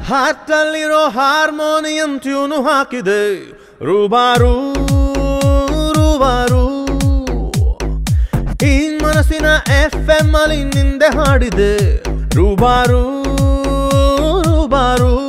ಹಾರ್ಟಲ್ಲಿರೋ harmonium tune ಹಾಕಿದೆ ರೂಬಾರು ರೂಬಾರು ಈ ಮನಸ್ಸಿನ ಎಫ್ ಎಂ ಅಲ್ಲಿ ನಿಂದೆ ಹಾಡಿದೆ ರೂಬಾರು ರೂಬಾರು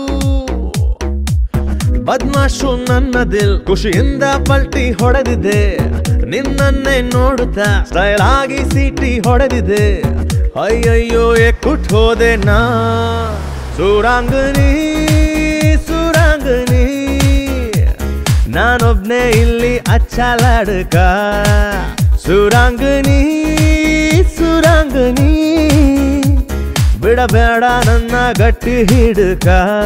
ಬದ್ಮಾಶು ನನ್ನ ದಿಲ್ ಖುಷಿಯಿಂದ ಪಲ್ಟಿ ಹೊಡೆದಿದೆ ನಿನ್ನನ್ನೇ ನೋಡುತ್ತಾ ಸ್ಟೈಲ್ ಆಗಿ ಸೀಟಿ ಹೊಡೆದಿದೆ ಅಯ್ಯಯ್ಯೋ ಎಕ್ಕುಟ್ ಹೋದೆ ನಾ ಸುರಾಂಗನಿ ಸುರಾಂಗನಿ ನಾನೊಬ್ನೇ ಇಲ್ಲಿ ಅಚ್ಚಲಾಡಕ ಸುರಾಂಗನಿ ಸುರಾಂಗನಿ ಬಿಡಬೇಡ ನನ್ನ ಗಟ್ಟಿ ಹಿಡ್ಕ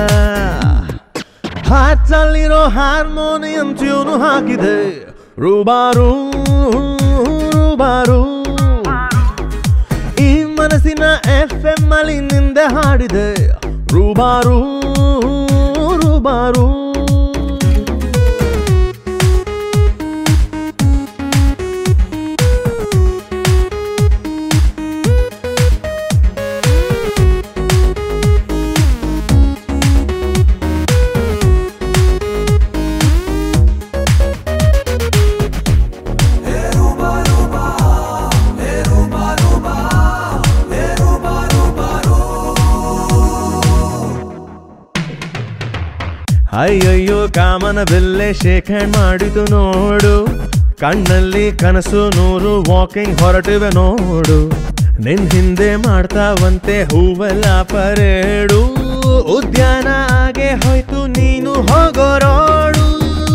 ಹಾರ್ಟಲ್ಲಿರೋ ಹಾರ್ಮೋನಿಯಂ ಟ್ಯೂನು ಹಾಕಿದೆ ರೂಬಾರು ರೂಬಾರು ಈ ಮನಸ್ಸಿನ ಎಫ್ ಎಂ ಅಲ್ಲಿ ನಿಂದೆ ಹಾಡಿದೆ ರೂಬಾರು ರೂಬಾರು ಅಯ್ಯಯ್ಯೋ ಕಾಮನ ಬೆಲ್ಲೆ ಶೇಕ್ ಹ್ಯಾಂಡ್ ಮಾಡಿತು ನೋಡು ಕಣ್ಣಲ್ಲಿ ಕನಸು ನೂರು ವಾಕಿಂಗ್ ಹೊರಟಿವೆ ನೋಡು ನಿನ್ ಹಿಂದೆ ಮಾಡ್ತಾವಂತೆ ಹೂವೆಲ್ಲ ಪರೇಡು ಉದ್ಯಾನ ಆಗೆ ಹೋಯ್ತು ನೀನು ಹೋಗೋ ರೋಡು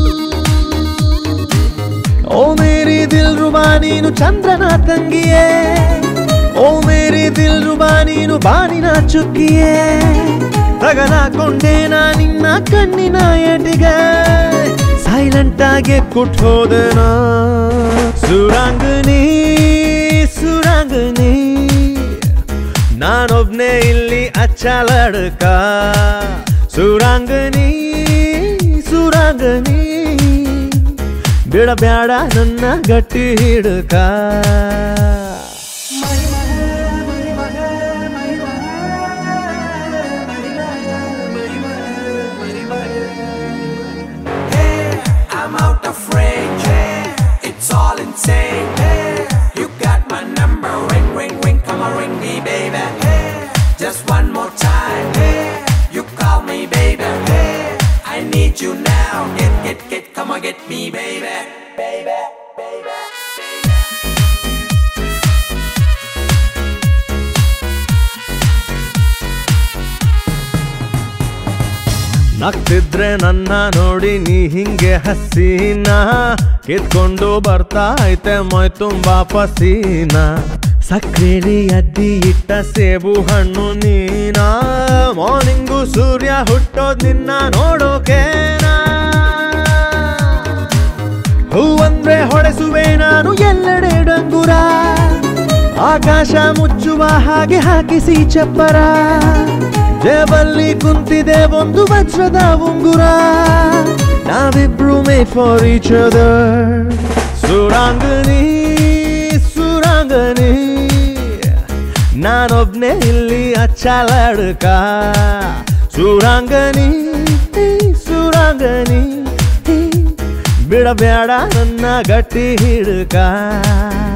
ಓ ಮೇರಿ ದಿಲ್ ರುಬಾ ನೀನು ಚಂದ್ರನ ತಂಗಿಯೇ ಓ ಮೇರಿ ದಿಲ್ ರುಬಾ ನೀನು ಬಾನಿನ ಚುಕ್ಕಿಯೇ ತಗಲಾಕೊಂಡೆ ನಾ ನಿನ್ನ ಕಣ್ಣಿನ ಎಟಿಗೆ ಸೈಲೆಂಟ್ ಆಗಿ ಕುಟ್ ಹೋದನ ಸುರಾಂಗನಿ ಸುರಾಂಗನಿ ನಾನೊಬ್ನೇ ಇಲ್ಲಿ ಅಚ್ಚಲಡ್ಕ ಸುರಾಂಗನಿ ಸುರಾಂಗನಿ ಬಿಡಬ್ಯಾಡ ನನ್ನ ಗಟ್ಟಿ ಹಿಡ್ಕ I'm out of range. It's all insane. You got my number. Ring, ring, ring. Come on, ring me, baby. Just one more time. You call me, baby. I need you now. Get, get, get. Come on, get me, baby. Baby, baby. ನಗ್ತಿದ್ರೆ ನನ್ನ ನೋಡಿ ನೀ ಹಿಂಗೆ ಹಸೀನ ಕಿತ್ಕೊಂಡು ಬರ್ತಾ ಐತೆ ಮೈ ತುಂಬಾ ಪಸೀನ ಸಕ್ರೇಲಿ ಅದ್ದಿ ಇಟ್ಟ ಸೇಬು ಹಣ್ಣು ನೀನಾ ಮಾರ್ನಿಂಗು ಸೂರ್ಯ ಹುಟ್ಟೋದ್ ನಿನ್ನ ನೋಡೋಕೇನಾ ಹೂವಂದ್ರೆ ಹೊಡೆಸುವೆ ನಾನು ಎಲ್ಲೆಡೆ ಡಂಗುರ ಆಕಾಶ ಮುಚ್ಚುವ ಹಾಗೆ ಹಾಕಿಸಿ ಚಪ್ಪರ ಜೇಬಲ್ಲಿ ಕುಂತಿದೆ ಒಂದು ವಜ್ರದ ಉಂಗುರ ನಾವಿಬ್ರು made for each other Surangani Surangani ನಾನೊಬ್ನೇ ಇಲ್ಲಿ ಅಚ್ಚಲಾಡ್ಕ ಸುರಾಂಗನಿ ಸುರಾಂಗನಿ ಬಿಡಬೇಡ ನನ್ನ ಗಟ್ಟಿ ಹಿಡ್ಕ